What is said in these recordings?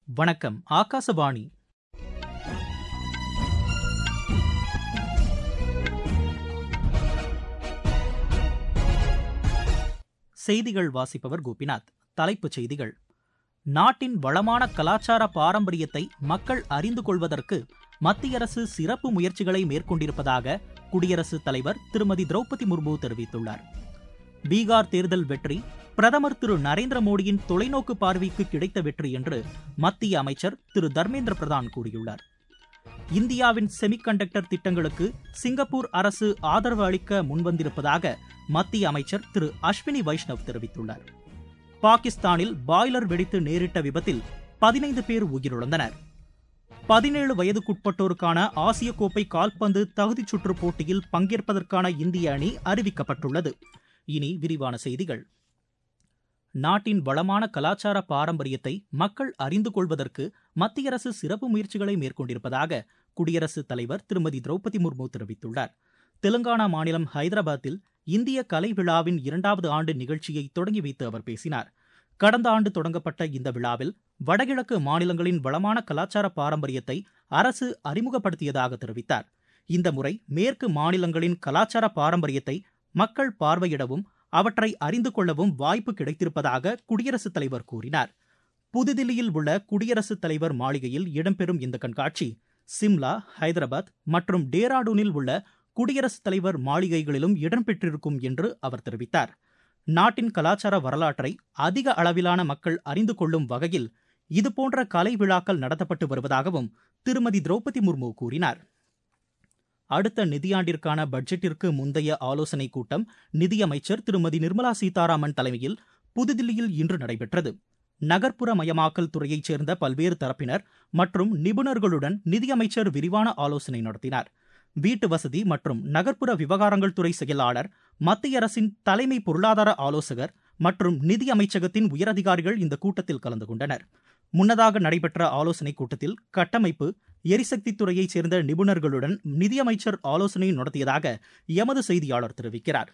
வணக்கம் ஆகாசவாணி செய்திகள் வாசிப்பவர் கோபிநாத் தலைப்புச் செய்திகள் நாட்டின் வளமான கலாச்சார பாரம்பரியத்தை மக்கள் அறிந்து கொள்வதற்கு மத்திய அரசு சிறப்பு முயற்சிகளை மேற்கொண்டிருப்பதாக குடியரசுத் தலைவர் திருமதி திரௌபதி முர்மு தெரிவித்துள்ளார் பீகார் தேர்தல் வெற்றி பிரதமர் திரு நரேந்திர மோடியின் தொலைநோக்கு பார்வைக்கு கிடைத்த வெற்றி என்று மத்திய அமைச்சர் திரு தர்மேந்திர பிரதான் கூறியுள்ளார் இந்தியாவின் செமிகண்டக்டர் திட்டங்களுக்கு சிங்கப்பூர் அரசு ஆதரவு அளிக்க முன்வந்திருப்பதாக மத்திய அமைச்சர் திரு அஸ்வினி வைஷ்ணவ் தெரிவித்துள்ளார் பாகிஸ்தானில் பாய்லர் வெடித்து நேரிட்ட விபத்தில் பதினைந்து பேர் உயிரிழந்தனர் பதினேழு வயதுக்குட்பட்டோருக்கான ஆசிய கோப்பை கால்பந்து தகுதிச் சுற்று போட்டியில் பங்கேற்பதற்கான இந்திய அணி அறிவிக்கப்பட்டுள்ளது இனி விரிவான செய்திகள் நாட்டின் வளமான கலாச்சார பாரம்பரியத்தை மக்கள் அறிந்து கொள்வதற்கு மத்திய அரசு சிறப்பு முயற்சிகளை மேற்கொண்டிருப்பதாக குடியரசுத் தலைவர் திருமதி திரௌபதி முர்மு தெரிவித்துள்ளார் தெலுங்கானா மாநிலம் ஹைதராபாத்தில் இந்திய கலை விழாவின் இரண்டாவது ஆண்டு நிகழ்ச்சியை தொடங்கி வைத்து அவர் பேசினார் கடந்த ஆண்டு தொடங்கப்பட்ட இந்த விழாவில் வடகிழக்கு மாநிலங்களின் வளமான கலாச்சார பாரம்பரியத்தை அரசு அறிமுகப்படுத்தியதாக தெரிவித்தார் இந்த முறை மேற்கு மாநிலங்களின் கலாச்சார பாரம்பரியத்தை மக்கள் பார்வையிடவும் அவற்றை அறிந்து கொள்ளவும் வாய்ப்பு கிடைத்திருப்பதாக குடியரசுத் தலைவர் கூறினார் புதுதில்லியில் உள்ள குடியரசுத் தலைவர் மாளிகையில் இடம்பெறும் இந்த கண்காட்சி சிம்லா ஹைதராபாத் மற்றும் டேராடூனில் உள்ள குடியரசுத் தலைவர் மாளிகைகளிலும் இடம்பெற்றிருக்கும் என்று அவர் தெரிவித்தார் நாட்டின் கலாச்சார வரலாற்றை அதிக அளவிலான மக்கள் அறிந்து கொள்ளும் வகையில் இதுபோன்ற கலை விழாக்கள் நடத்தப்பட்டு வருவதாகவும் திருமதி திரௌபதி முர்மு கூறினார் அடுத்த நிதியாண்டிற்கான பட்ஜெட்டிற்கு முந்தைய ஆலோசனைக் கூட்டம் நிதியமைச்சர் திருமதி நிர்மலா சீதாராமன் தலைமையில் புதுதில்லியில் இன்று நடைபெற்றது நகர்ப்புற மயமாக்கல் துறையைச் சேர்ந்த பல்வேறு தரப்பினர் மற்றும் நிபுணர்களுடன் நிதியமைச்சர் விரிவான ஆலோசனை நடத்தினார் வீட்டு வசதி மற்றும் நகர்ப்புற விவகாரங்கள் துறை செயலாளர் மத்திய அரசின் தலைமை பொருளாதார ஆலோசகர் மற்றும் நிதி அமைச்சகத்தின் உயரதிகாரிகள் இந்த கூட்டத்தில் கலந்து கொண்டனர் முன்னதாக நடைபெற்ற ஆலோசனைக் கூட்டத்தில் கட்டமைப்பு எரிசக்தி துறையைச் சேர்ந்த நிபுணர்களுடன் நிதியமைச்சர் ஆலோசனை நடத்தியதாக எமது செய்தியாளர் தெரிவிக்கிறார்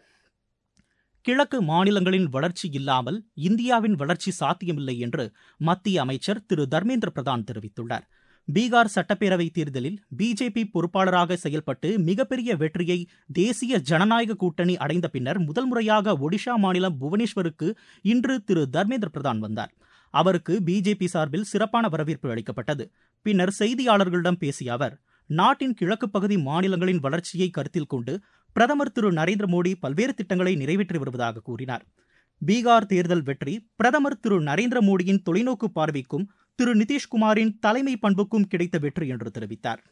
கிழக்கு மாநிலங்களின் வளர்ச்சி இல்லாமல் இந்தியாவின் வளர்ச்சி சாத்தியமில்லை என்று மத்திய அமைச்சர் திரு தர்மேந்திர பிரதான் தெரிவித்துள்ளார் பீகார் சட்டப்பேரவை தேர்தலில் பிஜேபி பொறுப்பாளராக செயல்பட்டு மிகப்பெரிய வெற்றியை தேசிய ஜனநாயக கூட்டணி அடைந்த பின்னர் முதல் முறையாக ஒடிஷா மாநிலம் புவனேஸ்வருக்கு இன்று திரு தர்மேந்திர பிரதான் வந்தார் அவருக்கு பிஜேபி சார்பில் சிறப்பான வரவேற்பு அளிக்கப்பட்டது பின்னர் செய்தியாளர்களிடம் பேசிய அவர் நாட்டின் கிழக்கு பகுதி மாநிலங்களின் வளர்ச்சியை கருத்தில் கொண்டு பிரதமர் திரு நரேந்திர மோடி பல்வேறு திட்டங்களை நிறைவேற்றி வருவதாக கூறினார் பீகார் தேர்தல் வெற்றி பிரதமர் திரு நரேந்திர மோடியின் தொலைநோக்கு பார்வைக்கும் திரு நிதிஷ்குமாரின் தலைமை பண்புக்கும் கிடைத்த வெற்றி என்று தெரிவித்தார்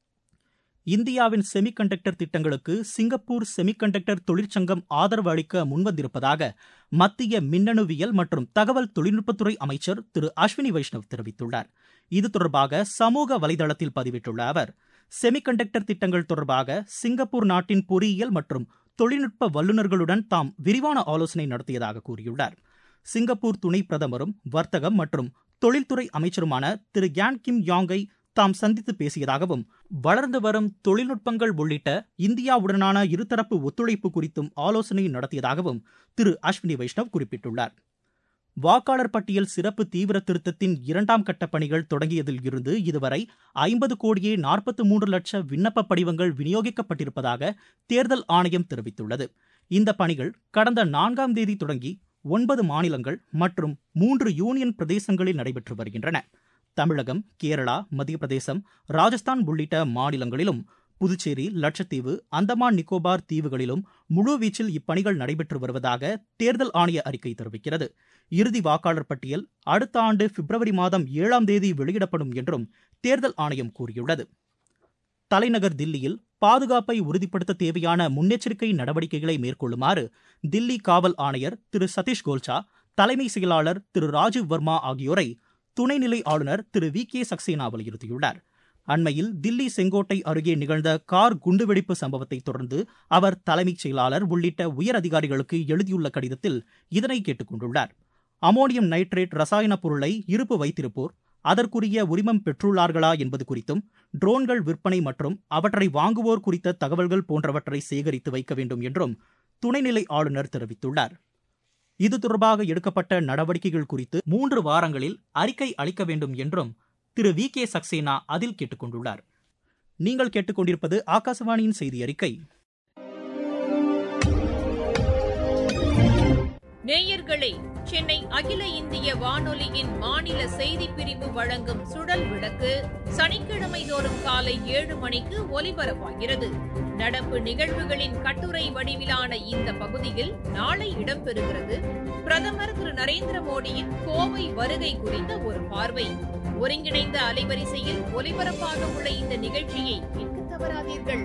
இந்தியாவின் செமிகண்டக்டர் திட்டங்களுக்கு சிங்கப்பூர் செமிகண்டக்டர் தொழிற்சங்கம் ஆதரவு அளிக்க முன்வந்திருப்பதாக மத்திய மின்னணுவியல் மற்றும் தகவல் தொழில்நுட்பத்துறை அமைச்சர் திரு அஸ்வினி வைஷ்ணவ் தெரிவித்துள்ளார் இது தொடர்பாக சமூக வலைதளத்தில் பதிவிட்டுள்ள அவர் செமிகண்டக்டர் திட்டங்கள் தொடர்பாக சிங்கப்பூர் நாட்டின் பொறியியல் மற்றும் தொழில்நுட்ப வல்லுநர்களுடன் தாம் விரிவான ஆலோசனை நடத்தியதாக கூறியுள்ளார் சிங்கப்பூர் துணை பிரதமரும் வர்த்தகம் மற்றும் தொழில்துறை அமைச்சருமான திரு கியான் கிம் யாங்கை தாம் சந்தித்து பேசியதாகவும் வளர்ந்து வரும் தொழில்நுட்பங்கள் உள்ளிட்ட இந்தியாவுடனான இருதரப்பு ஒத்துழைப்பு குறித்தும் ஆலோசனை நடத்தியதாகவும் திரு அஸ்வினி வைஷ்ணவ் குறிப்பிட்டுள்ளார் வாக்காளர் பட்டியல் சிறப்பு தீவிர திருத்தத்தின் இரண்டாம் கட்ட பணிகள் தொடங்கியதில் இருந்து இதுவரை ஐம்பது கோடியே நாற்பத்தி மூன்று லட்ச விண்ணப்ப படிவங்கள் விநியோகிக்கப்பட்டிருப்பதாக தேர்தல் ஆணையம் தெரிவித்துள்ளது இந்த பணிகள் கடந்த நான்காம் தேதி தொடங்கி ஒன்பது மாநிலங்கள் மற்றும் மூன்று யூனியன் பிரதேசங்களில் நடைபெற்று வருகின்றன தமிழகம் கேரளா மத்திய பிரதேசம் ராஜஸ்தான் உள்ளிட்ட மாநிலங்களிலும் புதுச்சேரி லட்சத்தீவு அந்தமான் நிக்கோபார் தீவுகளிலும் முழுவீச்சில் இப்பணிகள் நடைபெற்று வருவதாக தேர்தல் ஆணைய அறிக்கை தெரிவிக்கிறது இறுதி வாக்காளர் பட்டியல் அடுத்த ஆண்டு பிப்ரவரி மாதம் ஏழாம் தேதி வெளியிடப்படும் என்றும் தேர்தல் ஆணையம் கூறியுள்ளது தலைநகர் தில்லியில் பாதுகாப்பை உறுதிப்படுத்த தேவையான முன்னெச்சரிக்கை நடவடிக்கைகளை மேற்கொள்ளுமாறு தில்லி காவல் ஆணையர் திரு சதீஷ் கோல்சா தலைமை செயலாளர் திரு ராஜீவ் வர்மா ஆகியோரை துணைநிலை ஆளுநர் திரு வி கே சக்சேனா வலியுறுத்தியுள்ளார் அண்மையில் தில்லி செங்கோட்டை அருகே நிகழ்ந்த கார் குண்டுவெடிப்பு சம்பவத்தை தொடர்ந்து அவர் தலைமைச் செயலாளர் உள்ளிட்ட உயர் அதிகாரிகளுக்கு எழுதியுள்ள கடிதத்தில் இதனை கேட்டுக் கொண்டுள்ளார் அமோனியம் நைட்ரேட் ரசாயன பொருளை இருப்பு வைத்திருப்போர் அதற்குரிய உரிமம் பெற்றுள்ளார்களா என்பது குறித்தும் ட்ரோன்கள் விற்பனை மற்றும் அவற்றை வாங்குவோர் குறித்த தகவல்கள் போன்றவற்றை சேகரித்து வைக்க வேண்டும் என்றும் துணைநிலை ஆளுநர் தெரிவித்துள்ளார் இது தொடர்பாக எடுக்கப்பட்ட நடவடிக்கைகள் குறித்து மூன்று வாரங்களில் அறிக்கை அளிக்க வேண்டும் என்றும் திரு வி கே சக்சேனா அதில் கேட்டுக்கொண்டுள்ளார் நீங்கள் கேட்டுக்கொண்டிருப்பது ஆகாசவாணியின் செய்தி அறிக்கை நேயர்களே சென்னை அகில இந்திய வானொலியின் மாநில செய்திப் பிரிவு வழங்கும் சுடல் விளக்கு சனிக்கிழமை தோறும் காலை ஏழு மணிக்கு ஒலிபரப்பாகிறது நடப்பு நிகழ்வுகளின் கட்டுரை வடிவிலான இந்த பகுதியில் நாளை இடம்பெறுகிறது பிரதமர் திரு நரேந்திர மோடியின் கோவை வருகை குறித்த ஒரு பார்வை ஒருங்கிணைந்த அலைவரிசையில் ஒலிபரப்பாக உள்ள இந்த நிகழ்ச்சியை கேட்க தவறாதீர்கள்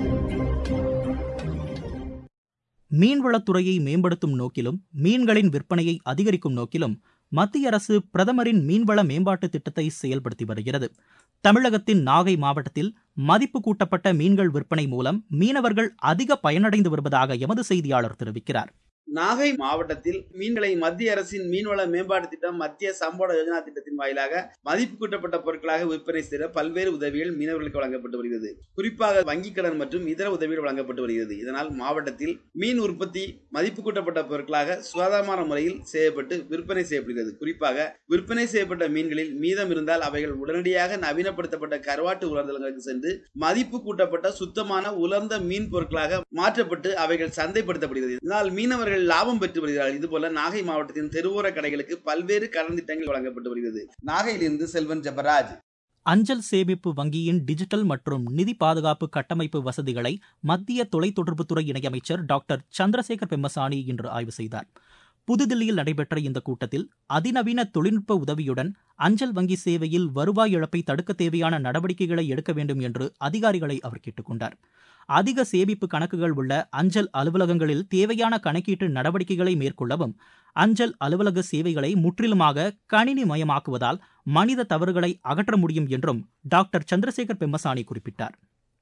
மீன்வளத்துறையை மேம்படுத்தும் நோக்கிலும் மீன்களின் விற்பனையை அதிகரிக்கும் நோக்கிலும் மத்திய அரசு பிரதமரின் மீன்வள மேம்பாட்டு திட்டத்தை செயல்படுத்தி வருகிறது தமிழகத்தின் நாகை மாவட்டத்தில் மதிப்பு கூட்டப்பட்ட மீன்கள் விற்பனை மூலம் மீனவர்கள் அதிக பயனடைந்து வருவதாக எமது செய்தியாளர் தெரிவிக்கிறார் நாகை மாவட்டத்தில் மீன்களை மத்திய அரசின் மீன்வள மேம்பாட்டு திட்டம் மத்திய சம்போட யோஜனா திட்டத்தின் வாயிலாக மதிப்பு கூட்டப்பட்ட பொருட்களாக விற்பனை செய்த பல்வேறு உதவிகள் மீனவர்களுக்கு வழங்கப்பட்டு வருகிறது குறிப்பாக வங்கிக் கடன் மற்றும் இதர உதவிகள் வழங்கப்பட்டு வருகிறது இதனால் மாவட்டத்தில் மீன் உற்பத்தி மதிப்பு கூட்டப்பட்ட பொருட்களாக சுகாதாரமான முறையில் செய்யப்பட்டு விற்பனை செய்யப்படுகிறது குறிப்பாக விற்பனை செய்யப்பட்ட மீன்களில் மீதம் இருந்தால் அவைகள் உடனடியாக நவீனப்படுத்தப்பட்ட கருவாட்டு உலர்தலங்களுக்கு சென்று மதிப்பு கூட்டப்பட்ட சுத்தமான உலர்ந்த மீன் பொருட்களாக மாற்றப்பட்டு அவைகள் சந்தைப்படுத்தப்படுகிறது இதனால் மீனவர்கள் லாபம் பெற்று வருகிறார்கள் இதுபோல நாகை மாவட்டத்தின் தெருவோர கடைகளுக்கு பல்வேறு கடன் திட்டங்கள் வழங்கப்பட்டு வருகிறது நாகையிலிருந்து செல்வன் ஜபராஜ் அஞ்சல் சேமிப்பு வங்கியின் டிஜிட்டல் மற்றும் நிதி பாதுகாப்பு கட்டமைப்பு வசதிகளை மத்திய தொலைத்தொடர்புத்துறை இணையமைச்சர் டாக்டர் சந்திரசேகர் பெம்மசானி இன்று ஆய்வு செய்தார் புதுதில்லியில் நடைபெற்ற இந்த கூட்டத்தில் அதிநவீன தொழில்நுட்ப உதவியுடன் அஞ்சல் வங்கி சேவையில் வருவாய் இழப்பை தடுக்க தேவையான நடவடிக்கைகளை எடுக்க வேண்டும் என்று அதிகாரிகளை அவர் கேட்டுக்கொண்டார் அதிக சேமிப்பு கணக்குகள் உள்ள அஞ்சல் அலுவலகங்களில் தேவையான கணக்கீட்டு நடவடிக்கைகளை மேற்கொள்ளவும் அஞ்சல் அலுவலக சேவைகளை முற்றிலுமாக கணினி மயமாக்குவதால் மனித தவறுகளை அகற்ற முடியும் என்றும் டாக்டர் சந்திரசேகர் பெம்மசானி குறிப்பிட்டார்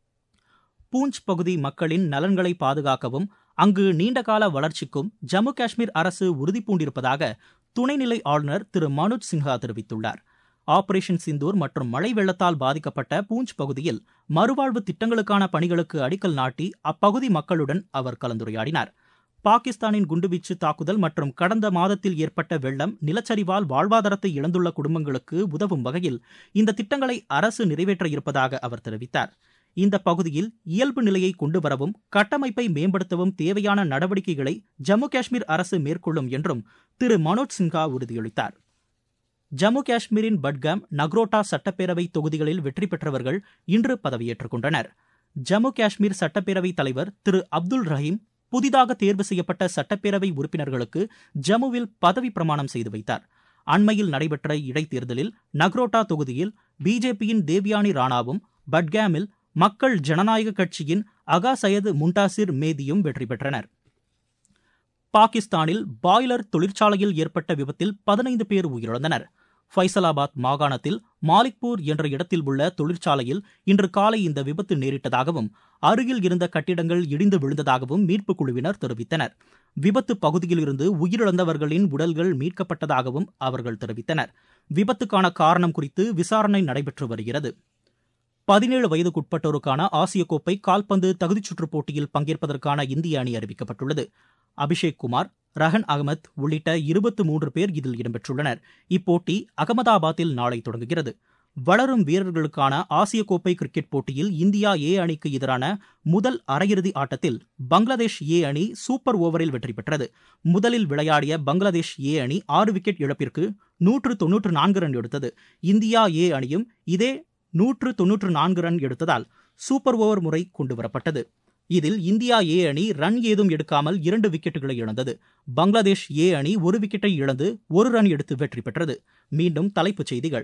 பூஞ்ச் பகுதி மக்களின் நலன்களை பாதுகாக்கவும் அங்கு நீண்டகால வளர்ச்சிக்கும் ஜம்மு காஷ்மீர் அரசு உறுதிபூண்டிருப்பதாக துணைநிலை ஆளுநர் திரு மனோஜ் சின்ஹா தெரிவித்துள்ளார் ஆபரேஷன் சிந்தூர் மற்றும் மழை வெள்ளத்தால் பாதிக்கப்பட்ட பூஞ்ச் பகுதியில் மறுவாழ்வு திட்டங்களுக்கான பணிகளுக்கு அடிக்கல் நாட்டி அப்பகுதி மக்களுடன் அவர் கலந்துரையாடினார் பாகிஸ்தானின் குண்டுவீச்சு தாக்குதல் மற்றும் கடந்த மாதத்தில் ஏற்பட்ட வெள்ளம் நிலச்சரிவால் வாழ்வாதாரத்தை இழந்துள்ள குடும்பங்களுக்கு உதவும் வகையில் இந்த திட்டங்களை அரசு நிறைவேற்ற இருப்பதாக அவர் தெரிவித்தார் இந்த பகுதியில் இயல்பு நிலையை கொண்டு வரவும் கட்டமைப்பை மேம்படுத்தவும் தேவையான நடவடிக்கைகளை ஜம்மு காஷ்மீர் அரசு மேற்கொள்ளும் என்றும் திரு மனோஜ் சின்ஹா உறுதியளித்தார் ஜம்மு காஷ்மீரின் பட்காம் நக்ரோட்டா சட்டப்பேரவை தொகுதிகளில் வெற்றி பெற்றவர்கள் இன்று பதவியேற்றுக் கொண்டனர் ஜம்மு காஷ்மீர் சட்டப்பேரவை தலைவர் திரு அப்துல் ரஹீம் புதிதாக தேர்வு செய்யப்பட்ட சட்டப்பேரவை உறுப்பினர்களுக்கு ஜம்முவில் பதவி பிரமாணம் செய்து வைத்தார் அண்மையில் நடைபெற்ற இடைத்தேர்தலில் நக்ரோட்டா தொகுதியில் பிஜேபியின் தேவ்யானி ராணாவும் பட்காமில் மக்கள் ஜனநாயக கட்சியின் அகா சையது முண்டாசிர் மேதியும் வெற்றி பெற்றனர் பாகிஸ்தானில் பாய்லர் தொழிற்சாலையில் ஏற்பட்ட விபத்தில் பதினைந்து பேர் உயிரிழந்தனர் ஃபைசலாபாத் மாகாணத்தில் மாலிக்பூர் என்ற இடத்தில் உள்ள தொழிற்சாலையில் இன்று காலை இந்த விபத்து நேரிட்டதாகவும் அருகில் இருந்த கட்டிடங்கள் இடிந்து விழுந்ததாகவும் மீட்புக் குழுவினர் தெரிவித்தனர் விபத்து பகுதியில் இருந்து உயிரிழந்தவர்களின் உடல்கள் மீட்கப்பட்டதாகவும் அவர்கள் தெரிவித்தனர் விபத்துக்கான காரணம் குறித்து விசாரணை நடைபெற்று வருகிறது பதினேழு வயதுக்குட்பட்டோருக்கான ஆசிய கோப்பை கால்பந்து தகுதிச் சுற்றுப் போட்டியில் பங்கேற்பதற்கான இந்திய அணி அறிவிக்கப்பட்டுள்ளது அபிஷேக் குமார் ரஹன் அகமத் உள்ளிட்ட இருபத்து மூன்று பேர் இதில் இடம்பெற்றுள்ளனர் இப்போட்டி அகமதாபாத்தில் நாளை தொடங்குகிறது வளரும் வீரர்களுக்கான ஆசிய கோப்பை கிரிக்கெட் போட்டியில் இந்தியா ஏ அணிக்கு எதிரான முதல் அரையிறுதி ஆட்டத்தில் பங்களாதேஷ் ஏ அணி சூப்பர் ஓவரில் வெற்றி பெற்றது முதலில் விளையாடிய பங்களாதேஷ் ஏ அணி ஆறு விக்கெட் இழப்பிற்கு நூற்று தொன்னூற்று நான்கு ரன் எடுத்தது இந்தியா ஏ அணியும் இதே நூற்று தொன்னூற்று நான்கு ரன் எடுத்ததால் சூப்பர் ஓவர் முறை கொண்டுவரப்பட்டது இதில் இந்தியா ஏ அணி ரன் ஏதும் எடுக்காமல் இரண்டு விக்கெட்டுகளை இழந்தது பங்களாதேஷ் ஏ அணி ஒரு விக்கெட்டை இழந்து ஒரு ரன் எடுத்து வெற்றி பெற்றது மீண்டும் தலைப்புச் செய்திகள்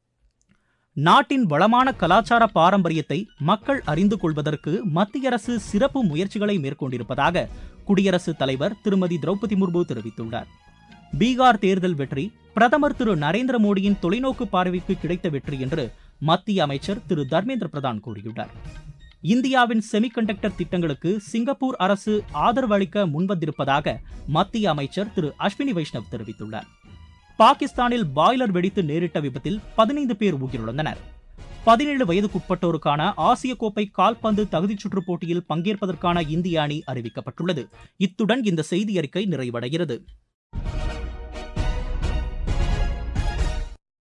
நாட்டின் வளமான கலாச்சார பாரம்பரியத்தை மக்கள் அறிந்து கொள்வதற்கு மத்திய அரசு சிறப்பு முயற்சிகளை மேற்கொண்டிருப்பதாக குடியரசுத் தலைவர் திருமதி திரௌபதி முர்மு தெரிவித்துள்ளார் பீகார் தேர்தல் வெற்றி பிரதமர் திரு நரேந்திர மோடியின் தொலைநோக்கு பார்வைக்கு கிடைத்த வெற்றி என்று மத்திய அமைச்சர் திரு தர்மேந்திர பிரதான் கூறியுள்ளார் இந்தியாவின் செமிகண்டக்டர் திட்டங்களுக்கு சிங்கப்பூர் அரசு ஆதரவு அளிக்க முன்வந்திருப்பதாக மத்திய அமைச்சர் திரு அஸ்வினி வைஷ்ணவ் தெரிவித்துள்ளார் பாகிஸ்தானில் பாய்லர் வெடித்து நேரிட்ட விபத்தில் பதினைந்து பேர் உயிரிழந்தனர் பதினேழு வயதுக்குட்பட்டோருக்கான ஆசிய கோப்பை கால்பந்து தகுதிச் சுற்றுப் போட்டியில் பங்கேற்பதற்கான இந்திய அணி அறிவிக்கப்பட்டுள்ளது இத்துடன் இந்த செய்தி அறிக்கை நிறைவடைகிறது